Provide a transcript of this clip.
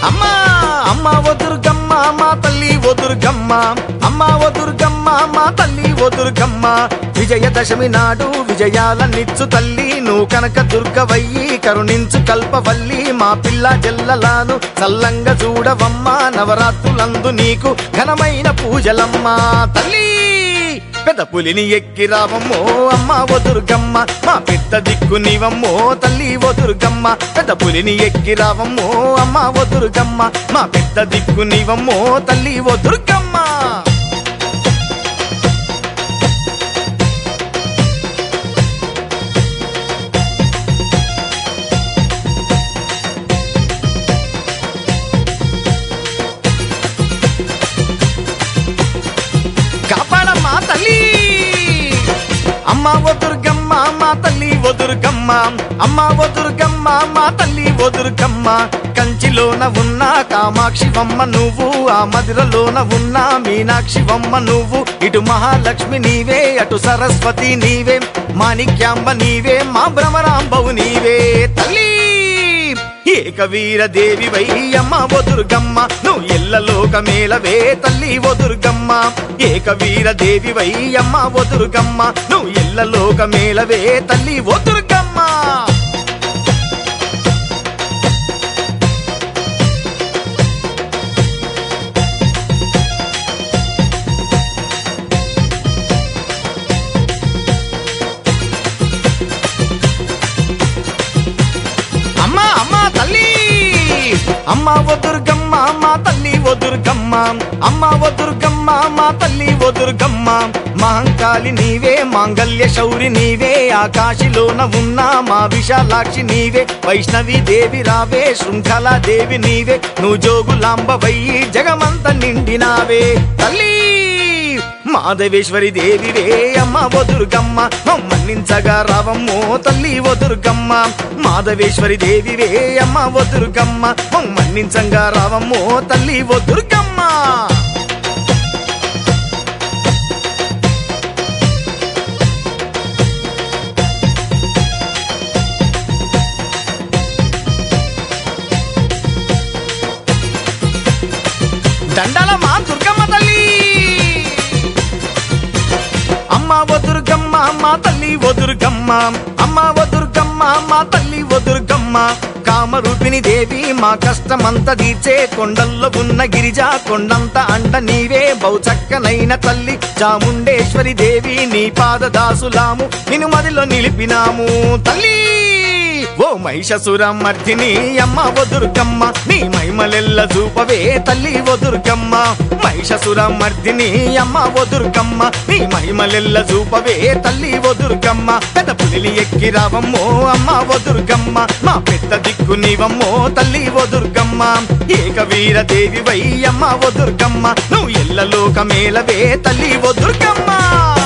అమ్మా అమ్మ ఓ దుర్గమ్మ మా తల్లి ఓ దుర్గమ్మ అమ్మ ఓ దుర్గమ్మ మా తల్లి ఓ దుర్గమ్మ విజయదశమి నాడు విజయాలనిచ్చు తల్లి నువ్వు కనక దుర్గవయ్యి కరుణించు కల్పవల్లి మా పిల్ల జల్లలాను చల్లంగా చూడవమ్మ నవరాత్రులందు నీకు ఘనమైన పూజలమ్మా తల్లి పెద్ద పులిని ఎక్కి రావమ్మో అమ్మ ఓ దుర్గమ్మ మా పెద్ద దిక్కు నీవమ్మో తల్లి ఓ దుర్గమ్మ పెద్ద పులిని ఎక్కి రావమ్మో అమ్మ ఓ దుర్గమ్మ మా పెద్ద దిక్కు నీవమ్మో తల్లి ఓ దుర్గమ్మ కాపాడమ్మా తల్లి అమ్మ ఓ దుర్గమ్మ మా తల్లి ఓ దుర్గమ్మ అమ్మ ఓ దుర్గమ్మ మా తల్లి ఓ దుర్గమ్మ కంచిలోన ఉన్న కామాక్షివమ్మ నువ్వు ఆ మధురలోన ఉన్న మీనాక్షివమ్మ నువ్వు ఇటు మహాలక్ష్మి నీవే అటు సరస్వతి నీవే మాణిక్యాంబ నీవే మా భ్రమరాంబవు నీవే తల్లి ఏకవీర దేవి అమ్మ ఓ దుర్గమ్మ నువ్వు ఎల్లలోక మేలవే తల్లి ఓ దుర్గమ్మ ఏకవీర దేవి అమ్మ ఓ దుర్గమ్మ నువ్వు ఎల్లలోక మేలవే తల్లి ఓ దుర్గమ్మ అమ్మ అమ్మ తల్లి అమ్మ ఓ దుర్గమ్మ మా తల్లి ఓ దుర్గమ్మ అమ్మ ఓ దుర్గమ్మ మా తల్లి ఓ దుర్గమ్మ మహంకాళి నీవే మాంగల్య శౌరి నీవే ఆకాశిలోన ఉన్న మా విశాలాక్షి నీవే వైష్ణవి దేవి రావే శృంఖల దేవి నీవే నువ్వు జోగులాంబ వయ్యి జగమంత నిండినావే తల్లి మాధవేశ్వరి దేవివే అమ్మ ఓ దుర్గమ్మ మన్నించగా రావమ్మో తల్లి ఓ దుర్గమ్మ మాధవేశ్వరి దేవివే అమ్మ ఓ దుర్గమ్మ మన్నించగా రావమ్మో తల్లి ఓ దుర్గమ్మ దండాల మా దుర్గమ్మ తల్లి అమ్మ ఓ దుర్గమ్మ మా తల్లి ఓ దుర్గమ్మ అమ్మ ఓ దుర్గమ్మ మా తల్లి ఓ దుర్గమ్మ కామరూపిణి దేవి మా కష్టమంత తీర్చే కొండల్లో ఉన్న గిరిజ కొండంత అండ నీవే బహుచక్కనైన తల్లి చాముండేశ్వరి దేవి నీ పాదదాసులాము నిన్ను మదిలో నిలిపినాము తల్లి ఓ మహిషసురం మర్దిని అమ్మ ఓ దుర్గమ్మ నీ మహిమలెల్ల చూపవే తల్లి ఓ దుర్గమ్మ మహిషసురం మర్దిని అమ్మ ఓ దుర్గమ్మ నీ మహిమలెల్ల చూపవే తల్లి ఓ దుర్గమ్మ పెద్ద పులిని ఎక్కి రావమ్మో అమ్మ ఓ దుర్గమ్మ మా పెద్ద దిక్కు నీవమ్మో తల్లి ఓ దుర్గమ్మ ఏకవీర దేవి వై అమ్మ ఓ దుర్గమ్మ నువ్వు ఎల్లలోక మేలవే తల్లి ఓ దుర్గమ్మ